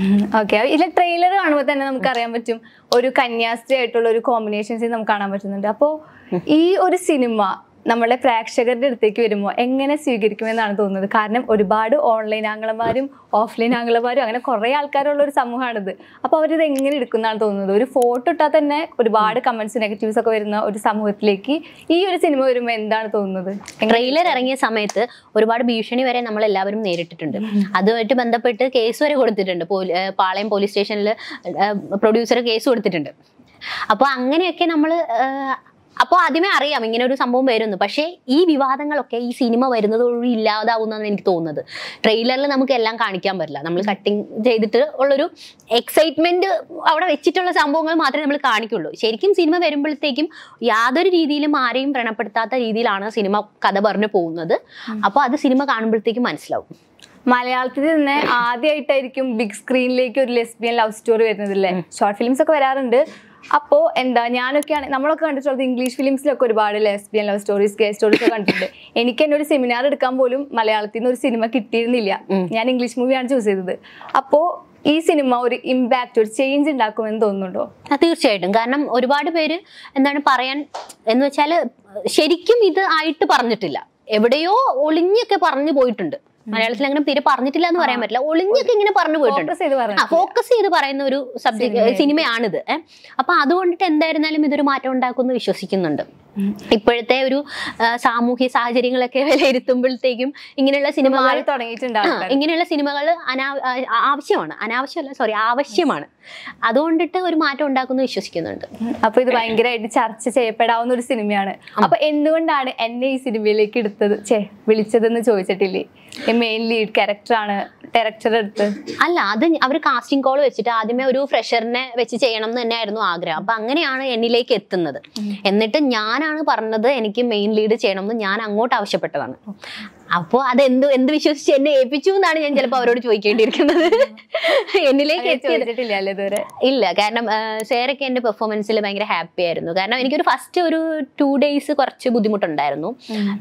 Okay ഇതിലെ trailer കാണുമ്പോൾ തന്നെ നമുക്ക് അറിയാൻ പറ്റും ഒരു കന്യാസ്ത്രീ ആയിട്ടുള്ള ഒരു കോമ്പിനേഷൻ സീൻ നമുക്ക് കാണാൻ പറ്റുന്നുണ്ട് അപ്പോൾ ഈ ഒരു സിനിമ നമ്മളെ പ്രേക്ഷകരുടെ അടുത്തേക്ക് വരുമ്പോൾ എങ്ങനെ സ്വീകരിക്കുമെന്നാണ് തോന്നുന്നത് കാരണം ഒരുപാട് ഓൺലൈൻ ആംഗളമാരും ഓഫ്ലൈൻ ആംഗളമാരും അങ്ങനെ കുറേ ആൾക്കാരുള്ള ഒരു സമൂഹമാണിത് അപ്പോൾ അവരിത് എങ്ങനെ എടുക്കുന്നതാണ് തോന്നുന്നത് ഒരു ഫോട്ടോ ഇട്ടാൽ തന്നെ ഒരുപാട് കമന്റ്സ് നെഗറ്റീവ്സ് ഒക്കെ വരുന്ന ഒരു സമൂഹത്തിലേക്ക് ഈ ഒരു സിനിമ വരുമ്പോൾ എന്താണ് തോന്നുന്നത് ട്രെയിലർ ഇറങ്ങിയ സമയത്ത് ഒരുപാട് ഭീഷണി വരെ നമ്മൾ എല്ലാവരും നേരിട്ടിട്ടുണ്ട് അതുമായിട്ട് ബന്ധപ്പെട്ട് കേസ് വരെ കൊടുത്തിട്ടുണ്ട് പോലീ- ഏഹ് പാളയം പോലീസ് സ്റ്റേഷനിൽ പ്രൊഡ്യൂസർ കേസ് കൊടുത്തിട്ടുണ്ട് അപ്പോൾ അങ്ങനെയൊക്കെ നമ്മൾ അപ്പോൾ ആദ്യമേ അറിയാം ഇങ്ങനെ ഒരു സംഭവം വരുന്നു പക്ഷേ ഈ വിവാദങ്ങളൊക്കെ ഈ സിനിമ വരുന്നതോടുകൂടി ഇല്ലാതാവുന്നതാണ് എനിക്ക് തോന്നുന്നത് ട്രെയിലറിൽ നമുക്ക് എല്ലാം കാണിക്കാൻ പറ്റില്ല നമ്മൾ കട്ടിങ് ചെയ്തിട്ട് ഉള്ളൊരു എക്സൈറ്റ്മെന്റ് അവിടെ വെച്ചിട്ടുള്ള സംഭവങ്ങൾ മാത്രമേ നമ്മൾ കാണിക്കുള്ളൂ ശരിക്കും സിനിമ വരുമ്പോഴത്തേക്കും യാതൊരു രീതിയിലും ആരെയും വ്രണപ്പെടുത്താത്ത രീതിയിലാണ് സിനിമ കഥ പറഞ്ഞു പോകുന്നത് അപ്പോൾ അത് സിനിമ കാണുമ്പോഴത്തേക്കും മനസ്സിലാവും മലയാളത്തിൽ തന്നെ ആദ്യമായിട്ടായിരിക്കും ബിഗ് സ്ക്രീനിലേക്ക് ഒരു ലെസ്ബിയൻ ലവ് സ്റ്റോറി വരുന്നത് അല്ലേ ഷോർട്ട് ഫിലിംസ് ഒക്കെ വരാറുണ്ട് അപ്പോ എന്താ ഞാനൊക്കെയാണ് നമ്മളൊക്കെ കണ്ടിട്ടുള്ളത് ഇംഗ്ലീഷ് ഫിലിംസിലൊക്കെ ഒരുപാട് lesbian love stories gay stories ഒക്കെ കണ്ടിട്ടുണ്ട് എനിക്ക് എന്നെ ഒരു സെമിനാർ എടുക്കാൻ പോലും മലയാളത്തിൽ നിന്ന് ഒരു സിനിമ കിട്ടിയിരുന്നില്ല ഞാൻ ഇംഗ്ലീഷ് മൂവിയാണ് ചൂസ് ചെയ്തത് അപ്പോ ഈ സിനിമ ഒരു ഇമ്പാക്ട് ഒരു ചേഞ്ച് ഉണ്ടാക്കുമെന്ന് തോന്നുന്നുണ്ടോ ആ, തീർച്ചയായിട്ടും കാരണം ഒരുപാട് പേര് എന്താണ് പറയാൻ എന്ന് വെച്ചാൽ ശരിക്കും ഇത് ആയിട്ട് പറഞ്ഞിട്ടില്ല എവിടെയോ ഒളിഞ്ഞൊക്കെ പറഞ്ഞു പോയിട്ടുണ്ട് മലയാളത്തിൽ അങ്ങനെ തീരെ പറഞ്ഞിട്ടില്ല എന്ന് പറയാൻ പറ്റില്ല ഒളിഞ്ഞൊക്കെ ഇങ്ങനെ പറഞ്ഞു പോയിട്ടുണ്ട് ഫോക്കസ് ചെയ്ത് ആ പറഞ്ഞു ഫോക്കസ് ചെയ്ത് പറയുന്ന ഒരു സബ്ജക്ട് സിനിമയായിരിക്കും. സിനിമയാണിത് ഏഹ് അപ്പൊ അതുകൊണ്ടിട്ട് എന്തായിരുന്നാലും ഇതൊരു മാറ്റം ഉണ്ടാക്കുമെന്ന് വിശ്വസിക്കുന്നുണ്ട് ഇപ്പോഴത്തെ ഒരു ആ, സാമൂഹ്യ സാഹചര്യങ്ങളൊക്കെ വിലയിരുത്തുമ്പോഴത്തേക്കും ഇങ്ങനെയുള്ള സിനിമകൾ മാറി തുടങ്ങിയിട്ടുണ്ട് ആ, ആൾക്കാർ. ഇങ്ങനെയുള്ള സിനിമകൾ അനാ ആ- ആവശ്യമാണ് അനാവശ്യമല്ല സോറി ആവശ്യമാണ് അതുകൊണ്ടിട്ട് ഒരു മാറ്റം ഉണ്ടാക്കുമെന്ന് വിശ്വസിക്കുന്നുണ്ട് അപ്പൊ ഇത് ഭയങ്കരമായിട്ട് ചർച്ച ചെയ്യപ്പെടാവുന്ന ഒരു സിനിമയാണ് അപ്പൊ എന്തുകൊണ്ടാണ് എന്നെ ഈ സിനിമയിലേക്ക് എടുത്തത് ചേ വിളിച്ചതെന്ന് ചോദിച്ചിട്ടില്ലേ മെയിൻ ലീഡ് ക്യാരക്ടറാണ് ഡയറക്ടർ എടുത്ത് അല്ല അത് അവർ കാസ്റ്റിംഗ് കോൾ വെച്ചിട്ട് ആദ്യമേ ഒരു ഫ്രഷറിനെ വെച്ച് ചെയ്യണം എന്ന് തന്നെയായിരുന്നു ആഗ്രഹം അപ്പൊ അങ്ങനെയാണ് എന്നിലേക്ക് എത്തുന്നത് എന്നിട്ട് ഞാനാണ് പറഞ്ഞത് എനിക്ക് മെയിൻ ലീഡ് ചെയ്യണം എന്ന് ഞാൻ അങ്ങോട്ട് ആവശ്യപ്പെട്ടതാണ് അപ്പോൾ അത് എന്ത് എന്ത് വിശ്വസിച്ച് എന്നെ ഏൽപ്പിച്ചു എന്നാണ് ഞാൻ ചിലപ്പോൾ അവരോട് ചോദിക്കേണ്ടിയിരിക്കുന്നത് എന്നിലേക്ക് അങ്ങനെ എത്തിയത് ചോദിച്ചിട്ടില്ല അല്ലേ ഇതുവരെ ഇല്ല കാരണം സേറൊക്കെ എൻ്റെ പെർഫോമൻസിൽ ഭയങ്കര ഹാപ്പി ആയിരുന്നു കാരണം എനിക്കൊരു ഫസ്റ്റ് ഒരു ടു ഡേയ്സ് കുറച്ച് ബുദ്ധിമുട്ടുണ്ടായിരുന്നു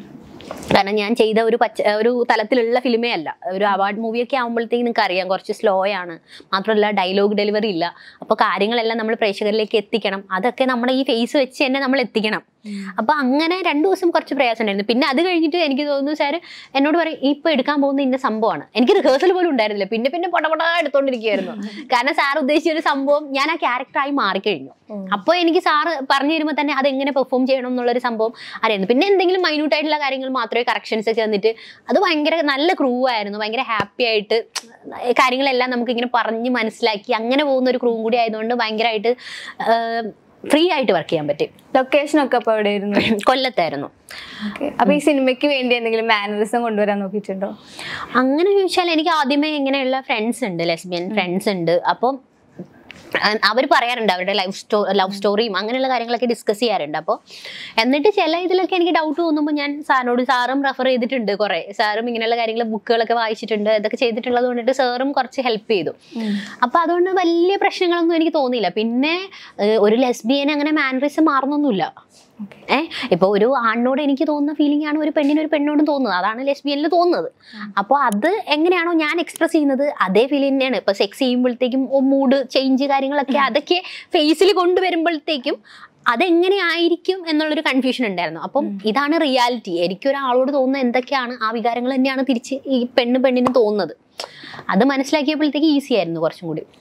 കാരണം ഞാൻ ചെയ്ത ഒരു പച്ച ഒരു തലത്തിലുള്ള ഫിലിമേ അല്ല ഒരു അവാർഡ് മൂവിയൊക്കെ ആകുമ്പോഴത്തേക്ക് നിങ്ങൾക്ക് അറിയാം കുറച്ച് സ്ലോ ആണ് മാത്രമല്ല ഡയലോഗ് ഡെലിവറി ഇല്ല അപ്പോൾ കാര്യങ്ങളെല്ലാം നമ്മൾ പ്രേക്ഷകരിലേക്ക് എത്തിക്കണം അതൊക്കെ നമ്മുടെ ഈ ഫേസ് വെച്ച് തന്നെ നമ്മൾ എത്തിക്കണം അപ്പൊ അങ്ങനെ രണ്ടു ദിവസം കുറച്ച് പ്രയാസം ഉണ്ടായിരുന്നു പിന്നെ അത് കഴിഞ്ഞിട്ട് എനിക്ക് തോന്നുന്നു സാർ എന്നോട് പറയും ഇപ്പൊ എടുക്കാൻ പോകുന്ന ഇന്ന സംഭവമാണ് എനിക്ക് റിഹേഴ്സൽ പോലും ഉണ്ടായിരുന്നില്ല പിന്നെ പിന്നെ പൊടപൊട എടുത്തോണ്ടിരിക്കുകയായിരുന്നു കാരണം സാർ ഉദ്ദേശിച്ച ഒരു സംഭവം ഞാൻ ആ ക്യാരക്ടറായി മാറിക്കഴിഞ്ഞു അപ്പോൾ എനിക്ക് സാറ് പറഞ്ഞു തരുമ്പോൾ തന്നെ അത് എങ്ങനെ പെർഫോം ചെയ്യണം എന്നുള്ളൊരു സംഭവം അറിയുന്നു പിന്നെ എന്തെങ്കിലും മൈന്യൂട്ട് ആയിട്ടുള്ള കാര്യങ്ങൾ മാത്രമേ കറക്ഷൻസ് ഒക്കെ വന്നിട്ട് അത് ഭയങ്കര നല്ല ക്രൂ ആയിരുന്നു ഭയങ്കര ഹാപ്പി ആയിട്ട് കാര്യങ്ങളെല്ലാം നമുക്ക് ഇങ്ങനെ പറഞ്ഞ് മനസ്സിലാക്കി അങ്ങനെ പോകുന്ന ഒരു ക്രൂവും കൂടി ആയതുകൊണ്ട് ഭയങ്കരമായിട്ട് ഫ്രീ ആയിട്ട് വർക്ക് ചെയ്യാൻ പറ്റും ലൊക്കേഷൻ ഒക്കെ അപ്പൊ എവിടെയായിരുന്നു കൊല്ലത്തായിരുന്നു Okay. അപ്പൊ ഈ സിനിമയ്ക്ക് വേണ്ടി എന്തെങ്കിലും മാനറിസം കൊണ്ടുവരാൻ നോക്കിയിട്ടുണ്ടോ അങ്ങനെ ചോദിച്ചാൽ എനിക്ക് ആദ്യമേ ഇങ്ങനെയുള്ള ഫ്രണ്ട്സ് ഉണ്ട് ലെസ്ബിയൻ ഫ്രണ്ട്സ് ഉണ്ട് അപ്പം അവർ പറയാറുണ്ട് അവരുടെ ലൈഫ് സ്റ്റോ ലവ് സ്റ്റോറിയും അങ്ങനെയുള്ള കാര്യങ്ങളൊക്കെ ഡിസ്കസ് ചെയ്യാറുണ്ട് അപ്പോൾ എന്നിട്ട് ചില ഇതിലൊക്കെ എനിക്ക് ഡൗട്ട് തോന്നുമ്പോൾ ഞാൻ സാറിനോട് സാറും റെഫർ ചെയ്തിട്ടുണ്ട് കുറേ സാറും ഇങ്ങനെയുള്ള കാര്യങ്ങൾ ബുക്കുകളൊക്കെ വായിച്ചിട്ടുണ്ട് ഇതൊക്കെ ചെയ്തിട്ടുള്ളത് കൊണ്ടിട്ട് സാറും കുറച്ച് ഹെൽപ്പ് ചെയ്തു അപ്പോൾ അതുകൊണ്ട് വലിയ പ്രശ്നങ്ങളൊന്നും എനിക്ക് തോന്നിയില്ല പിന്നെ ഏഹ്, ഒരു ലെസ്ബിയൻ അങ്ങനെ മാനറിസം മാറുന്നൊന്നുമില്ല ഏഹ് ഇപ്പൊ ഒരു ആണിനോട് എനിക്ക് തോന്നുന്ന ഫീലിംഗ് ആണ് ഒരു പെണ്ണിന് ഒരു പെണ്ണോടും തോന്നുന്നത് അതാണ് ലെസ്ബിയനിൽ തോന്നുന്നത് അപ്പോൾ അത് എങ്ങനെയാണോ ഞാൻ എക്സ്പ്രസ് ചെയ്യുന്നത് അതേ ഫീലിംഗ് തന്നെയാണ് ഇപ്പൊ സെക്സ് ചെയ്യുമ്പോഴത്തേക്കും മൂഡ് ചേഞ്ച് കാര്യങ്ങളൊക്കെ അതൊക്കെ ഫേസിൽ കൊണ്ടുവരുമ്പോഴത്തേക്കും അതെങ്ങനെയായിരിക്കും എന്നുള്ളൊരു കൺഫ്യൂഷൻ ഉണ്ടായിരുന്നു അപ്പം ഇതാണ് റിയാലിറ്റി എനിക്കൊരാളോട് തോന്നുന്ന എന്തൊക്കെയാണ് ആ വികാരങ്ങൾ തന്നെയാണ് തിരിച്ച് ഈ പെണ്ണ് പെണ്ണിന് തോന്നുന്നത് അത് മനസ്സിലാക്കിയപ്പോഴത്തേക്ക് ഈസി ആയിരുന്നു കുറച്ചും കൂടി